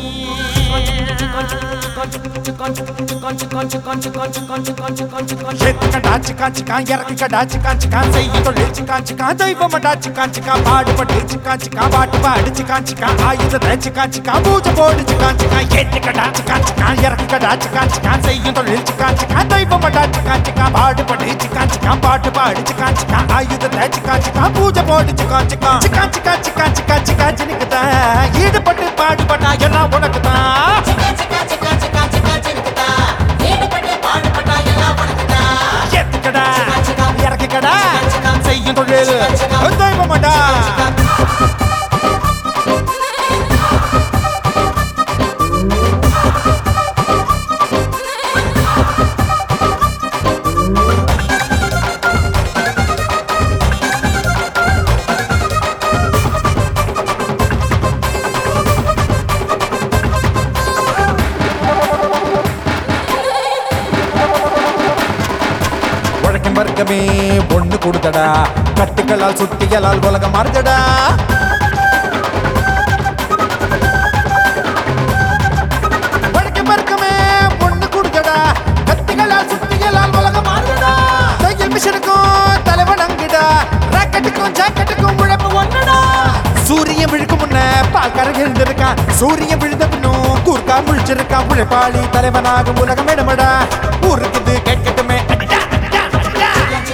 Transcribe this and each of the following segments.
சிக்கடா சிக்கா சிக்கா இறக்குக்கடா சிக்கா சிக்கா செய்ய தொழில் சிக்கா சிக்கா தெய்வமடா சிக்கா சிக்கா பாடுபட்டு சிக்கா சிக்கா பாட்டு பாடு சிக்கா சிக்கா ஆயுதத்தை சிக்கா சிக்கா பூஜை போடு சிக்கா சிக்கா ஏற்றுக்கடா சிக்கா சிக்கா இறக்குக்கடா சிக்கா சிக்கா செய்ய தொழில் சிக்கா சிக்கா தெய்வமடா சிக்கா சிக்கா பாடுபட்டு சிக்கா சிக்கா பாட்டு பாடு சிக்கா சிக்கா ஆயுதத்தை சிக்கா சிக்கா பூஜை போடு சிக்கா சிக்கா சிக்கா சிக்கா சிக்கா சிக்கா சிக்கா சினுக்கு தான் ஈடுபட்டு பாடுபட்டா எல்லாம் உனக்கு தான் ஏத்துக்கடா இறக்குக்கடா செய்யும் தொழில் தெய்வமடா உழைக்கும் வர்க்கமே ஒண்ணு கொடுத்தடா கட்டுக்களால் சுத்திகளால் உலகம் மாறுதடா உழைக்கும் வர்க்கமே ஒண்ணு கொடுத்தடா கத்திகளால் சுத்திகளால் உலகம் மாறுதடா தையல் மிஷினுக்கும் தலைவன் அங்குடா ராக்கெட்டுக்கும் ஜாக்கெட்டுக்கும் உழைப்பு ஒண்ணுடா சூரியன் விழுக்கும் முன்ன பால்காரன் எழுந்திருக்கான் சூரியன் விழுந்த பின்னும் கூர்க்கா முழிச்சிருக்கான் உழைப்பாளி தலைவனாகும் உலகம் இடமடா ஊருக்குது கேட்கட்டுமே அடிடா அடிடா அடிடா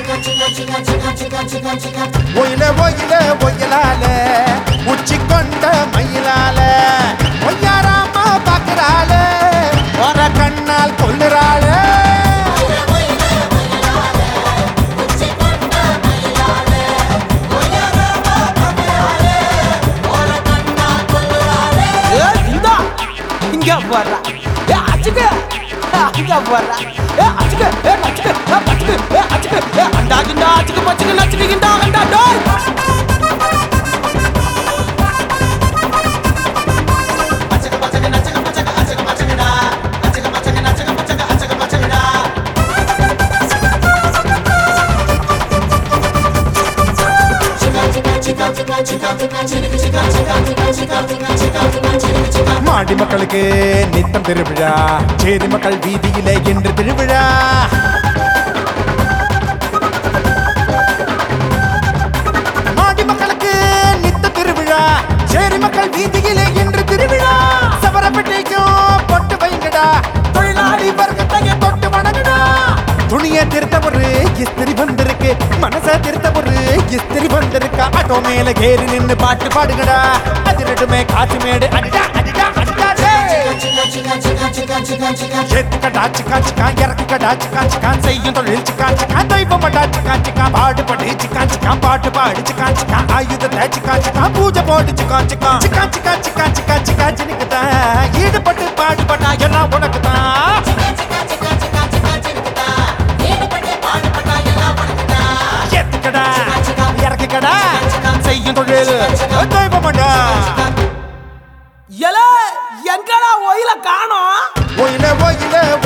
ஒயில ஒயில ஒயிலால உச்சி கொண்ட மயிலால ஒய்யாராமா பாக்குறாள வர கண்ணால் கொல்லுறாள ஏய், இந்தா. இங்க போடுறா. ஏய், அச்சுக்கு. ஏய், இங்க போடுறா. ஏய், அச்சுக்கு. ஏய், நச்சுக்கு. ஏய், பச்சுக்கு. ஏய், அச்சுக்கு. ஏய், அண்டா, கிண்டா, அச்சுக்கு, பச்சுக்கு, நச்சுக்கு, கிண்டா, அண்டா, டேய். மாடி மக்களுக்கு நித்தம் திருவிழா சேரி மக்கள் வீதியிலே என்று திருவிழா மாடி மக்களுக்கு நித்த திருவிழா சேரி மக்கள் வீதியிலே என்று திருவிழா சவரப்பேட்டைக்கும் பொட்டு வைங்கடா தொழிலாளி வர்க்கத்தையே தொட்டு வணங்குடா துணிய திருத்த ஒரு இஸ்திரி வந்திருக்கு மனச திருத்த ஒரு இஸ்திரி வந்திருக்கா ஆட்டோ மேல கேறி நின்னு பாட்டு பாடுங்கடா அதிரட்டுமே காற்று மேடு அடிடா அடிடா அடிடா டேய். ஏத்துக்கடா சிக்கா சிக்கா இறக்குக்கடா சிக்கா சிக்கா செய்யும் தொழில் சிக்கா சிக்கா தெய்வமடா சிக்கா சிக்கா பாடுபடு சிக்கா சிக்கா பாட்டு பாடு சிக்கா சிக்கா ஆயுதத்தை சிக்கா சிக்கா பூஜை போடு சிக்கா சிக்கா சிக்கா சிக்கா சிக்கா சிக்கா சிக்கா சினுக்கு தான் ஈடுபட்டு பாடுபட்டா எல்லாம் உனக்கு தான் ஏத்துக்கடா இறக்குக்கடா செய்யும் தொழில் தெய்வமடா எலே, எங்கடா ஒயில காணோம் ஒயில ஒயில